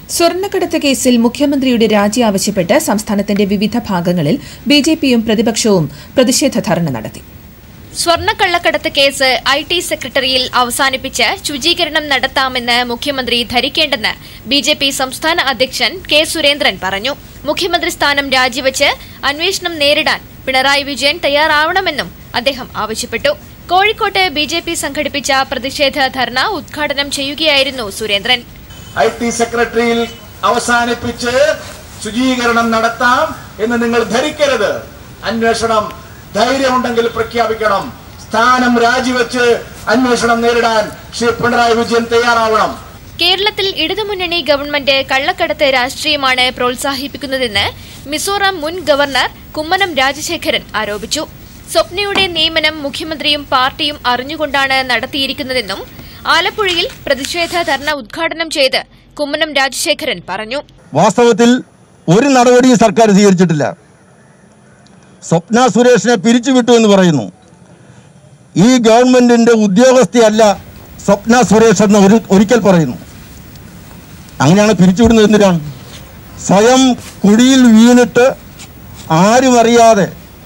സ്വർണ്ണക്കടത്ത് കേസിൽ മുഖ്യമന്ത്രിയുടെ രാജി ആവശ്യപ്പെട്ട് സംസ്ഥാനത്തിന്റെ വിവിധ ഭാഗങ്ങളിൽ ബി ജെ പിയും പ്രതിപക്ഷവും പ്രതിഷേധ ധർണ നടത്തി സ്വർണ്ണക്കള്ളക്കടത്ത് കേസ് ഐ ടി സെക്രട്ടറിയിൽ അവസാനിപ്പിച്ച് ശുചീകരണം നടത്താമെന്ന് മുഖ്യമന്ത്രി ധരിക്കേണ്ടെന്ന് ബി ജെ പി സംസ്ഥാന അധ്യക്ഷൻ കെ സുരേന്ദ്രൻ പറഞ്ഞു മുഖ്യമന്ത്രി സ്ഥാനം രാജിവെച്ച് അന്വേഷണം നേരിടാൻ പിണറായി വിജയൻ തയ്യാറാവണമെന്നും അദ്ദേഹം ആവശ്യപ്പെട്ടു കോഴിക്കോട്ട് ബി ജെ പി സംഘടിപ്പിച്ച പ്രതിഷേധ ധർണ ഉദ്ഘാടനം ചെയ്യുകയായിരുന്നു സുരേന്ദ്രൻ ഐ ടി സെക്രട്ടറിയിൽ അവസാനിപ്പിച്ച് ശുചീകരണം നടത്താം എന്ന് നിങ്ങൾ ധരിക്കരുത് അന്വേഷണം ധൈര്യമുണ്ടെങ്കിൽ പ്രഖ്യാപിക്കണം സ്ഥാനം രാജിവെച്ച് അന്വേഷണം നേരിടാൻ ശ്രീ പിണറായി വിജയൻ തയ്യാറാവണം കേരളത്തിൽ ഇടതുമുന്നണി ഗവൺമെന്റ് കള്ളക്കടത്ത് രാഷ്ട്രീയമാണ് പ്രോത്സാഹിപ്പിക്കുന്നതെന്ന് മിസോറാം മുൻ ഗവർണർ കുമ്മനം രാജശേഖരൻ ആരോപിച്ചു സ്വപ്നയുടെ നിയമനം മുഖ്യമന്ത്രിയും പാർട്ടിയും അറിഞ്ഞുകൊണ്ടാണ് നടത്തിയിരിക്കുന്നതെന്നും ആലപ്പുഴയിൽ പ്രതിഷേധ ധർണ ഉദ്ഘാടനം ചെയ്ത് കുമ്മനം രാജശേഖരൻ പറഞ്ഞു വാസ്തവത്തിൽ ഒരു നടപടിയും സർക്കാർ സ്വീകരിച്ചിട്ടില്ല സ്വപ്ന സുരേഷിനെ പിരിച്ചുവിട്ടു എന്ന് പറയുന്നു ഈ ഗവൺമെന്റിന്റെ ഉദ്യോഗസ്ഥയല്ല സ്വപ്ന സുരേഷ് എന്ന് ഒരു ഒരിക്കൽ പറയുന്നു അങ്ങനെയാണ് പിരിച്ചുവിടുന്നത് എന്തിനാണ് സ്വയം കുഴിയിൽ വീണിട്ട് ആരും അറിയാതെ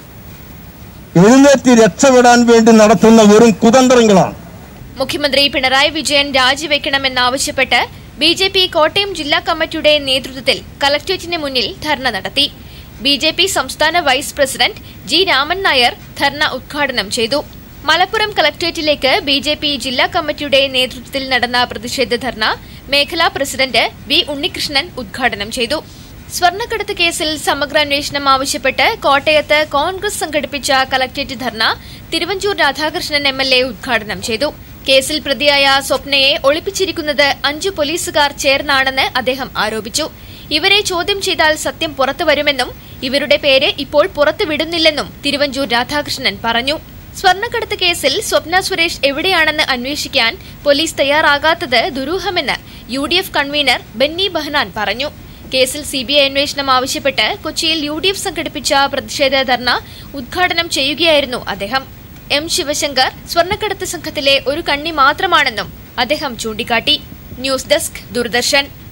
എഴുന്നേറ്റ് രക്ഷപ്പെടാൻ വേണ്ടി നടത്തുന്ന വെറും കുതന്ത്രങ്ങളാണ് മുഖ്യമന്ത്രി പിണറായി വിജയൻ രാജിവെക്കണമെന്നാവശ്യപ്പെട്ട് ബി ജെ പി കോട്ടയം ജില്ലാ കമ്മിറ്റിയുടെ നേതൃത്വത്തിൽ കലക്ട്രേറ്റിന് മുന്നിൽ ധർണ നടത്തി ബി ജെ പി സംസ്ഥാന vice president G Raman Nair ധർണ ഉദ്ഘാടനം ചെയ്തു മലപ്പുറം കലക്ട്രേറ്റിലേക്ക് ബി ജെ പി ജില്ലാ കമ്മിറ്റിയുടെ നേതൃത്വത്തിൽ നടന്ന പ്രതിഷേധ ധർണ മേഖലാ പ്രസിഡന്റ് വി ഉണ്ണികൃഷ്ണൻ ഉദ്ഘാടനം ചെയ്തു സ്വർണ്ണക്കടത്ത് കേസിൽ സമഗ്ര അന്വേഷണം ആവശ്യപ്പെട്ട് കോട്ടയത്ത് കോൺഗ്രസ് സംഘടിപ്പിച്ച കലക്ട്രേറ്റ് ധർണ Thiruvanchoor Radhakrishnan M L A ഉദ്ഘാടനം ചെയ്തു കേസിൽ പ്രതിയായ സ്വപ്നയെ ഒളിപ്പിച്ചിരിക്കുന്നത് അഞ്ചു പോലീസുകാർ ചേർന്നാണെന്ന് അദ്ദേഹം ആരോപിച്ചു ഇവരെ ചോദ്യം ചെയ്താൽ സത്യം പുറത്തുവരുമെന്നും ഇവരുടെ പേര് ഇപ്പോൾ പുറത്തുവിടുന്നില്ലെന്നും തിരുവഞ്ചൂർ രാധാകൃഷ്ണൻ പറഞ്ഞു സ്വർണ്ണക്കടത്ത് കേസിൽ സ്വപ്ന സുരേഷ് എവിടെയാണെന്ന് അന്വേഷിക്കാൻ പോലീസ് തയ്യാറാകാത്തത് ദുരൂഹമെന്ന് U D F convener Benny Behanan പറഞ്ഞു കേസിൽ സിബിഐ അന്വേഷണം ആവശ്യപ്പെട്ട് കൊച്ചിയിൽ യു ഡി എഫ് സംഘടിപ്പിച്ച പ്രതിഷേധ ധർണ ഉദ്ഘാടനം ചെയ്യുകയായിരുന്നു അദ്ദേഹം എം ശിവശങ്കർ സ്വർണ്ണക്കടത്ത് സംഘത്തിലെ ഒരു കണ്ണി മാത്രമാണെന്നും അദ്ദേഹം ചൂണ്ടിക്കാട്ടി ന്യൂസ് ഡെസ്ക് ദൂരദർശൻ